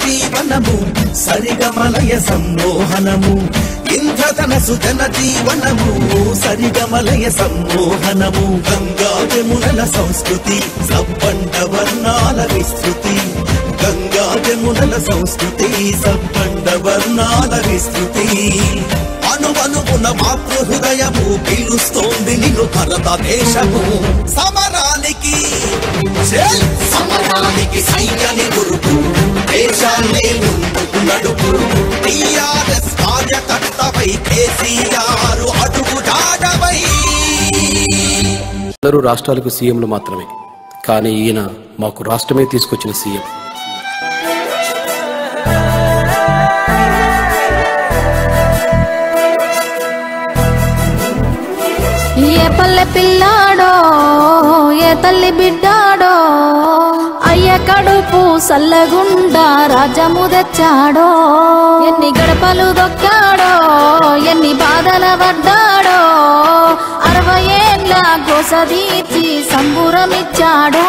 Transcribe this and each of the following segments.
జీవనము సరిగమలయ సమ్మోహనము ఇంద్రధనసు జన జీవనము సరిగమలయ సమ్మోహనము గంగా జమునల సంస్కృతి సబ్బండ వర్ణాల విస్తృతి గంగా జమునల సంస్కృతి సబ్బండ వర్ణాల విస్తృతి అనువనుకున్న మాతృ హృదయము పిలుస్తోంది నిన్ను భారతదేశము సమరానికి చెల్! సమరానికి సైన్యాన్ని గురుపు దేశాన్ని ముందుకు నడుపు టీఆర్ఎస్ కార్యకర్తపై కేసీఆర్ అడుగు జాడవై అందరూ రాష్ట్రాలకు సీఎంలు మాత్రమే కానీ ఈయన మాకు రాష్ట్రమే తీసుకొచ్చిన సీఎం ఏ పల్లె పిల్లాడో ఏ తల్లి బిడ్డాడో అయ్య కడుపు సల్లగుండా రాజ్యము తెచ్చాడో ఎన్ని గడపలు దొక్కాడో ఎన్ని బాధల పడ్డాడో అరవై ఏళ్ళ గోసదీర్చి సంబురమిచ్చాడో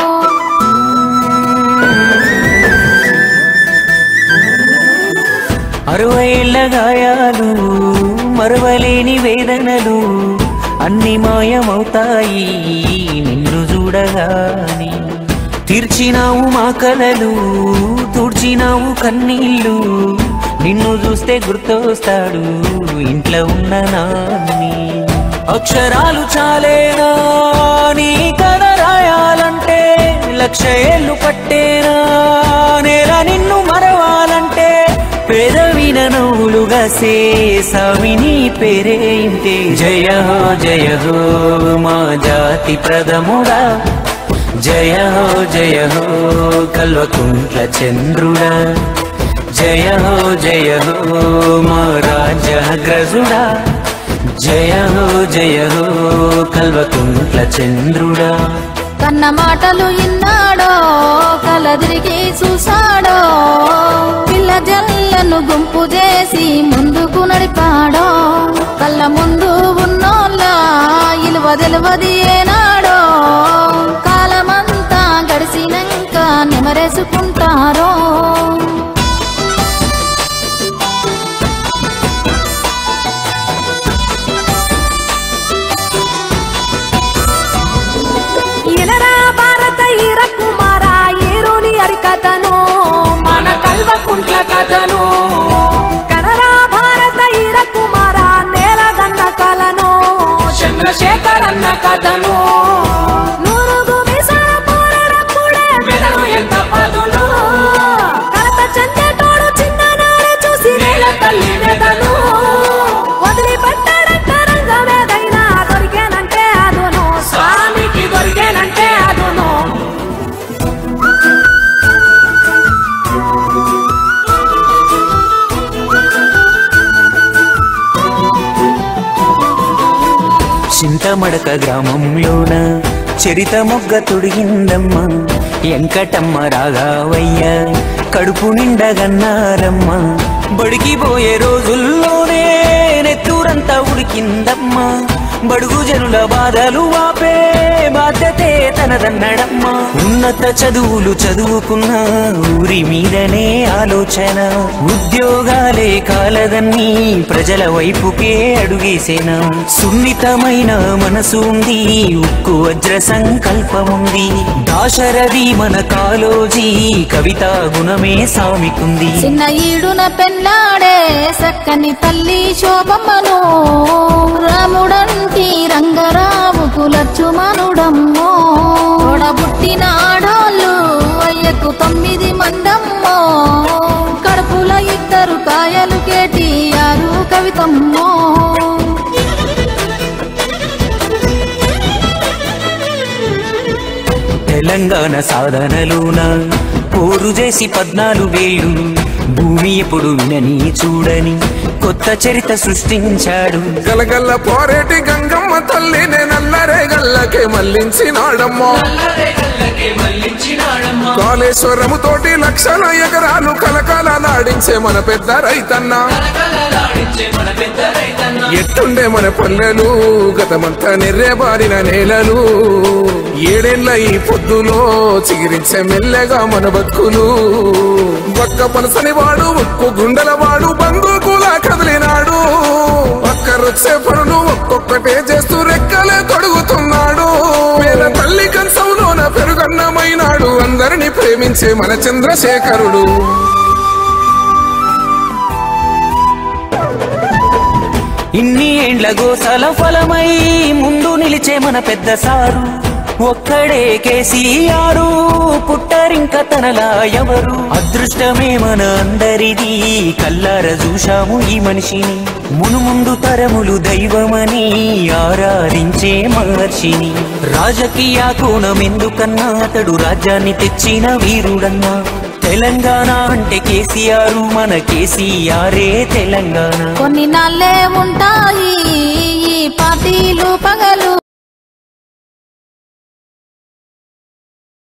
అరవైళ్ళ గాయాలు మరవలేని వేదనలు అన్ని మాయమవుతాయి నిన్ను చూడగాని తీర్చినావు మా కలలు తుడిచినావు కన్నీళ్ళు నిన్ను చూస్తే గుర్తొస్తాడు ఇంట్లో ఉన్న నాన్ని అక్షరాలు చాలేనా నీ కథ రాయాలంటే లక్ష ఏళ్ళు పట్టేనా నేల నిన్ను మరవాలంటే పేదవిన నవ్వులుగా సేసామిని పేరే ఇంతే జయ హో జయ హో మా జాతి ప్రథముడా జయ హో జయ హో కల్వకుంట్ల చంద్రుడా జయ హో జయ హో మా రాజగ్రజుడా జయ హో జయ హో కల్వకుంట్ల చంద్రుడా కన్న మాటలు ఇన్నాడో కలదిరిగి చూసాడో పిల్ల జల్లను గుంపు చేసి ముందుకు నడిపాడో కళ్ళ ముందు ఉన్నోళ్ళ ఇలువ తెలువది ఏనాడో కాలమంతా గడిచినాక నెమరేసుకుంటారో ఎనరా భారత ఈర కుమార ఏరోని అరికథను మన కల్వకుంట్ల కథను కనరా భారత ఈర కుమార నేలగన్న కలను చంద్రశేఖర్ అన్న కథను నూరుగు మీసాల పోరాడప్పుడే మెదడు ఎంత పదును కలత చెందేటోడు చిన్ననాడే చూసి నేల తల్లి వెదను వదిలిపెట్టాడంట రంగమేదైనా దొరికేనంటే అదును స్వామికి దొరికేనంటే అదును చింతమడక గ్రామంలోన చరిత మొగ్గ తొడిగిందమ్మ ఎంకటమ్మ రాగావయ్య కడుపు నిండగన్నారమ్మ బడికి పోయే రోజుల్లోనే నెత్తూరంతా ఉడికిందమ్మ బడుగు జనుల బాధలు వాపే బాధ్యతే తనదన్నడమ్మ ఉన్నత చదువులు చదువుకున్న ఊరి మీదనే ఆలోచన ఉద్యోగాలే కాలదన్నీ ప్రజల వైపుకే అడుగేసేనా సున్నితమైన మనసు ఉంది ఉక్కు వజ్ర సంకల్పముంది దాశరథి మన కాలోజీ కవితా గుణమే సామికుంది చిన్న ఈడున పెళ్ళాడే సక్కని తల్లి శోభమ్మను రాముడంటి రంగరావుకు లచ్చుమనుడమ్మో తోడబుట్టిన ఆడోళ్ళు అయ్యకు తొమ్మిది మందమ్మో కడుపుల ఇద్దరు కాయలు కేటీఆరు కవితమ్మో తెలంగాణ సాధనలోన పోరు చేసి పద్నాలుగేళ్ళు భూమి ఎప్పుడు వినని చూడని కొత్త చరిత సృష్టించాడు గలగల్ల పోరేటి గంగమ్మ తల్లినే నల్లరే గల్లకే మళ్ళించినాడమ్మో కాళేశ్వరము తోటి లక్షల ఎకరాలు కలకాల నాడించే మన పెద్ద రైతన్న ఎట్టుండే మన పల్లెలు గతమంతా నిర్రేబారిన నేలలు ఏడేళ్ల ఈ పొద్దులో చిగిరించే మెల్లగా మన బతుకులు ఒక్క పలసని వాడు ఒక్క గుండెల వాడు బంధుకులా కదిలినాడు ఒక్కరొచ్చే పనులు ఒక్కొక్కటే చేస్తూ రెక్కలే తొడుగుతున్నాడు పేద తల్లి కంచంలోన పెరుగన్నమైనాడు అందరిని ప్రేమించే మన చంద్రశేఖరుడు ఇన్ని ఏండ్ల గోసల ఫలమై ముందు నిలిచే మన పెద్ద సారు ఒక్కడే కేసీఆరు పుట్టరింక తనలా ఎవరు అదృష్టమే మన అందరిది కల్లార చూశాము ఈ మనిషిని మునుముందు తరములు దైవమని ఆరాధించే మహర్షిని రాజకీయ కోణం ఎందుకన్నా అతడు రాజ్యాన్ని తెచ్చిన వీరుడన్నా తెలంగాణ అంటే కేసీఆర్ మన కేసీఆరే తెలంగాణ కొన్ని నాళ్ళే ఉంటాయి ఈ పార్టీలు పంగ